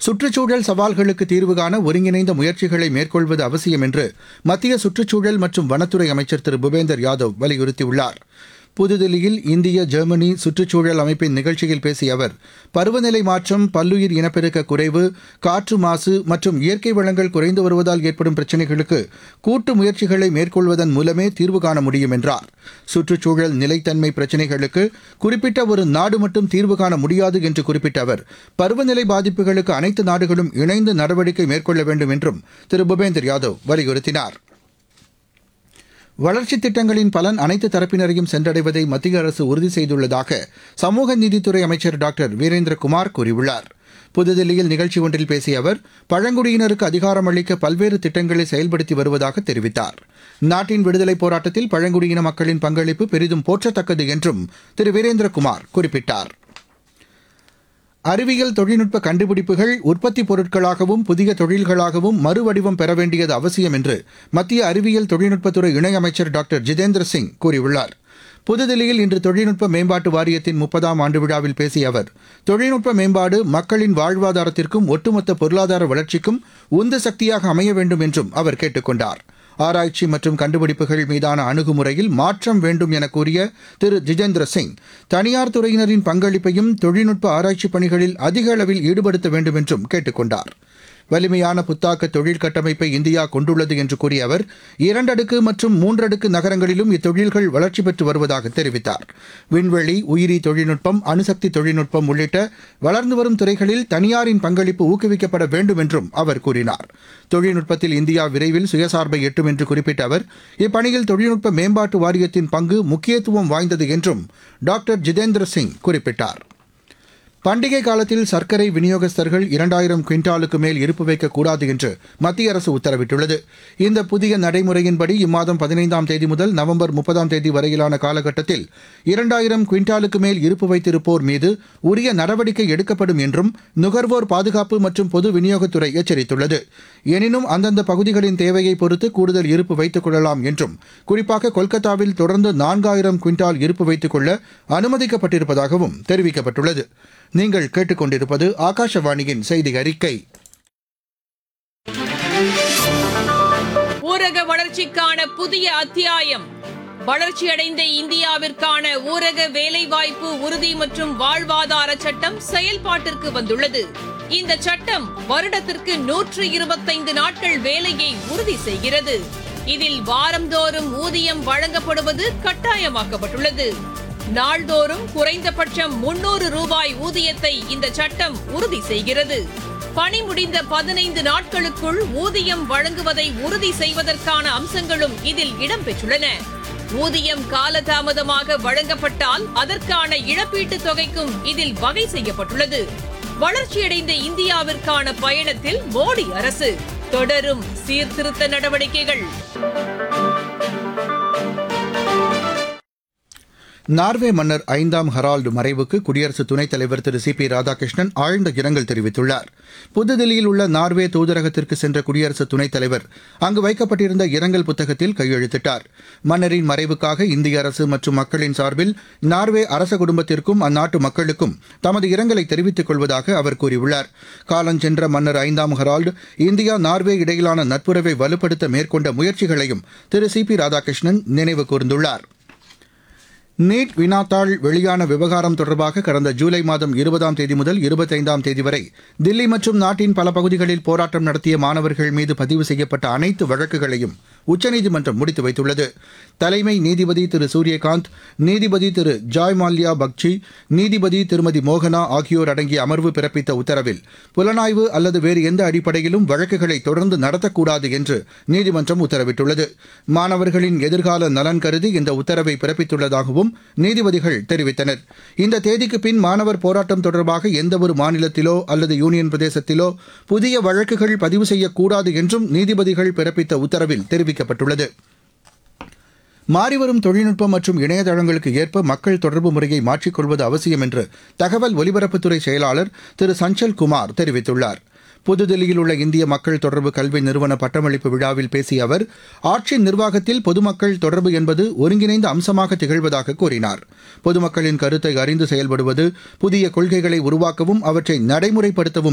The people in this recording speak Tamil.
சுற்றுச்சூழல் சவால்களுக்கு தீர்வு காண ஒருங்கிணைந்த முயற்சிகளை மேற்கொள்வது அவசியம் என்று மத்திய சுற்றுச்சூழல் மற்றும் வனத்துறை அமைச்சர் திரு பூபேந்தர் யாதவ் வலியுறுத்தியுள்ளார் புதுதில்லியில் இந்திய ஜெர்மனி சுற்றுச்சூழல் அமைப்பின் நிகழ்ச்சியில் பேசிய அவர் பருவநிலை மாற்றம் பல்லுயிர் இனப்பெருக்க குறைவு காற்று மாசு மற்றும் இயற்கை வளங்கள் குறைந்து வருவதால் ஏற்படும் பிரச்சினைகளுக்கு கூட்டு முயற்சிகளை மேற்கொள்வதன் மூலமே தீர்வு காண முடியும் என்றார் சுற்றுச்சூழல் நிலைத்தன்மை பிரச்சினைகளுக்கு குறிப்பிட்ட ஒரு நாடு மட்டும் தீர்வு காண முடியாது என்று குறிப்பிட்ட அவர் பருவநிலை பாதிப்புகளுக்கு அனைத்து நாடுகளும் இணைந்து நடவடிக்கை மேற்கொள்ள வேண்டும் என்றும் திரு பூபேந்தர் யாதவ் வலியுறுத்தினார் வளர்ச்சித் திட்டங்களின் பலன் அனைத்து தரப்பினரையும் சென்றடைவதை மத்திய அரசு உறுதி செய்துள்ளதாக சமூக நீதித்துறை அமைச்சர் டாக்டர் வீரேந்திரகுமார் கூறியுள்ளார் புதுதில்லியில் நிகழ்ச்சி ஒன்றில் பேசிய அவர் பழங்குடியினருக்கு அதிகாரம் அளிக்க பல்வேறு திட்டங்களை செயல்படுத்தி வருவதாக தெரிவித்தார் நாட்டின் விடுதலைப் போராட்டத்தில் பழங்குடியின மக்களின் பங்களிப்பு பெரிதும் போற்றத்தக்கது என்றும் திரு வீரேந்திரகுமார் குறிப்பிட்டார் அறிவியல் தொழில்நுட்ப கண்டுபிடிப்புகள் உற்பத்தி பொருட்களாகவும் புதிய தொழில்களாகவும் மறுவடிவம் பெற வேண்டியது அவசியம் என்று மத்திய அறிவியல் தொழில்நுட்பத்துறை இணையமைச்சர் டாக்டர் ஜிதேந்திர சிங் கூறியுள்ளார் புதுதில்லியில் இன்று தொழில்நுட்ப மேம்பாட்டு வாரியத்தின் முப்பதாம் ஆண்டு விழாவில் பேசிய அவர் தொழில்நுட்ப மேம்பாடு மக்களின் வாழ்வாதாரத்திற்கும் ஒட்டுமொத்த பொருளாதார வளர்ச்சிக்கும் உந்து சக்தியாக அமைய வேண்டும் என்றும் அவர் கேட்டுக் கொண்டார் ஆராய்ச்சி மற்றும் கண்டுபிடிப்புகள் மீதான அணுகுமுறையில் மாற்றம் வேண்டும் என கூறிய திரு ஜிதேந்திர சிங் தனியார் துறையினரின் பங்களிப்பையும் தொழில்நுட்ப ஆராய்ச்சி பணிகளில் அதிக அளவில் ஈடுபடுத்த வேண்டும் என்றும் கேட்டுக் கொண்டார் வலிமையான புத்தாக்க தொழில் கட்டமைப்பை இந்தியா கொண்டுள்ளது என்று கூறிய அவர் இரண்டடுக்கு மற்றும் மூன்றடுக்கு நகரங்களிலும் இத்தொழில்கள் வளர்ச்சி பெற்று வருவதாக தெரிவித்தார் விண்வெளி உயிரி தொழில்நுட்பம் அணுசக்தி தொழில்நுட்பம் உள்ளிட்ட வளர்ந்து வரும் துறைகளில் தனியாரின் பங்களிப்பு ஊக்குவிக்கப்பட வேண்டும் என்றும் அவர் கூறினார் தொழில்நுட்பத்தில் இந்தியா விரைவில் சுயசார்பை எட்டும் என்று குறிப்பிட்ட அவர் இப்பணியில் தொழில்நுட்ப மேம்பாட்டு வாரியத்தின் பங்கு முக்கியத்துவம் வாய்ந்தது என்றும் டாக்டர் ஜிதேந்திர சிங் குறிப்பிட்டார் பண்டிகை காலத்தில் சர்க்கரை விநியோகஸ்தர்கள் இரண்டாயிரம் குவிண்டாலுக்கு மேல் இருப்பு வைக்கக்கூடாது என்று மத்திய அரசு உத்தரவிட்டுள்ளது இந்த புதிய நடைமுறையின்படி இம்மாதம் பதினைந்தாம் தேதி முதல் நவம்பர் முப்பதாம் தேதி வரையிலான காலகட்டத்தில் இரண்டாயிரம் குவிண்டாலுக்கு மேல் இருப்பு வைத்திருப்போர் மீது உரிய நடவடிக்கை எடுக்கப்படும் என்றும் நுகர்வோர் பாதுகாப்பு மற்றும் பொது விநியோகத்துறை எச்சரித்துள்ளது எனினும் அந்தந்த பகுதிகளின் தேவையை பொறுத்து கூடுதல் இருப்பு வைத்துக் கொள்ளலாம் என்றும் குறிப்பாக கொல்கத்தாவில் தொடர்ந்து நான்காயிரம் குவிண்டால் இருப்பு வைத்துக் கொள்ள அனுமதிக்கப்பட்டிருப்பதாகவும் தெரிவிக்கப்பட்டுள்ளது நீங்கள் கேட்டுக்கொண்டிருப்பது ஆகாஷவாணியின் செய்தி அறிக்கை ஊரக வளர்ச்சிக்கான புதிய அத்தியாயம் வளர்ச்சியடைந்த இந்தியாவிற்கான ஊரக வேலைவாய்ப்பு உறுதி மற்றும் வாழ்வாதார சட்டம் செயல்பாட்டிற்கு வந்துள்ளது இந்த சட்டம் வருடத்திற்கு நூற்று இருபத்தைந்து நாட்கள் வேலையை உறுதி செய்கிறது இதில் வாரந்தோறும் ஊதியம் வழங்கப்படுவது கட்டாயமாக்கப்பட்டுள்ளது நாள்தோறும் குறைந்தபட்சம் முன்னூறு ரூபாய் ஊதியத்தை இந்த சட்டம் உறுதி செய்கிறது பணி முடிந்த பதினைந்து நாட்களுக்குள் ஊதியம் வழங்குவதை உறுதி செய்வதற்கான அம்சங்களும் இதில் இடம்பெற்றுள்ளன ஊதியம் காலதாமதமாக வழங்கப்பட்டால் அதற்கான இழப்பீட்டுத் தொகைக்கும் இதில் வகை செய்யப்பட்டுள்ளது வளர்ச்சியடைந்த இந்தியாவிற்கான பயணத்தில் மோடி அரசு தொடரும் சீர்திருத்த நடவடிக்கைகள் நார்வே மன்னர் ஐந்தாம் ஹரால்டு மறைவுக்கு குடியரசு துணைத் தலைவர் திரு சி பி ராதாகிருஷ்ணன் ஆழ்ந்த இரங்கல் தெரிவித்துள்ளார் புதுதில்லியில் உள்ள நார்வே தூதரகத்திற்கு சென்ற குடியரசு துணைத் தலைவர் அங்கு வைக்கப்பட்டிருந்த இரங்கல் புத்தகத்தில் கையெழுத்திட்டார் மன்னரின் மறைவுக்காக இந்திய அரசு மற்றும் மக்களின் சார்பில் நார்வே அரச குடும்பத்திற்கும் அந்நாட்டு மக்களுக்கும் தமது இரங்கலை தெரிவித்துக் கொள்வதாக அவர் கூறியுள்ளார் காலஞ்சென்ற மன்னர் ஐந்தாம் ஹரால்டு இந்தியா நார்வே இடையிலான நட்புறவை வலுப்படுத்த மேற்கொண்ட முயற்சிகளையும் திரு சி பி ராதாகிருஷ்ணன் நினைவு கூர்ந்துள்ளார் நீட் வினாத்தாள் வெளியான விவகாரம் தொடர்பாக கடந்த ஜூலை மாதம் இருபதாம் தேதி முதல் இருபத்தைந்தாம் தேதி வரை தில்லி மற்றும் நாட்டின் பல பகுதிகளில் போராட்டம் நடத்திய மாணவர்கள் மீது பதிவு செய்யப்பட்ட அனைத்து வழக்குகளையும் உச்சநீதிமன்றம் முடித்து வைத்துள்ளது தலைமை நீதிபதி திரு சூரியகாந்த் நீதிபதி திரு ஜாய் மால்யா பக்சி நீதிபதி திருமதி மோகனா ஆகியோர் அடங்கிய அமர்வு பிறப்பித்த உத்தரவில் புலனாய்வு அல்லது வேறு எந்த அடிப்படையிலும் வழக்குகளை தொடர்ந்து நடத்தக்கூடாது என்று நீதிமன்றம் உத்தரவிட்டுள்ளது மாணவர்களின் எதிர்கால நலன் கருதி இந்த உத்தரவை பிறப்பித்துள்ளதாகவும் நீதிபதிகள் தெரிவித்தனர் இந்த தேதிக்கு பின் மாணவர் போராட்டம் தொடர்பாக எந்தவொரு மாநிலத்திலோ அல்லது யூனியன் பிரதேசத்திலோ புதிய வழக்குகள் பதிவு செய்யக்கூடாது என்றும் நீதிபதிகள் பிறப்பித்த உத்தரவில் தெரிவிக்கப்பட்டுள்ளது மாறிவரும் தொழில்நுட்பம் மற்றும் இணையதளங்களுக்கு ஏற்ப மக்கள் தொடர்பு முறையை மாற்றிக்கொள்வது அவசியம் என்று தகவல் ஒலிபரப்புத்துறை செயலாளர் திரு சஞ்சல் குமார் தெரிவித்துள்ளார் புதுதில்லியில் உள்ள இந்திய மக்கள் தொடர்பு கல்வி நிறுவன பட்டமளிப்பு விழாவில் பேசிய அவர் ஆட்சி நிர்வாகத்தில் பொதுமக்கள் தொடர்பு என்பது ஒருங்கிணைந்த அம்சமாக திகழ்வதாக கூறினார் பொதுமக்களின் கருத்தை அறிந்து செயல்படுவது புதிய கொள்கைகளை உருவாக்கவும் அவற்றை நடைமுறைப்படுத்தவும்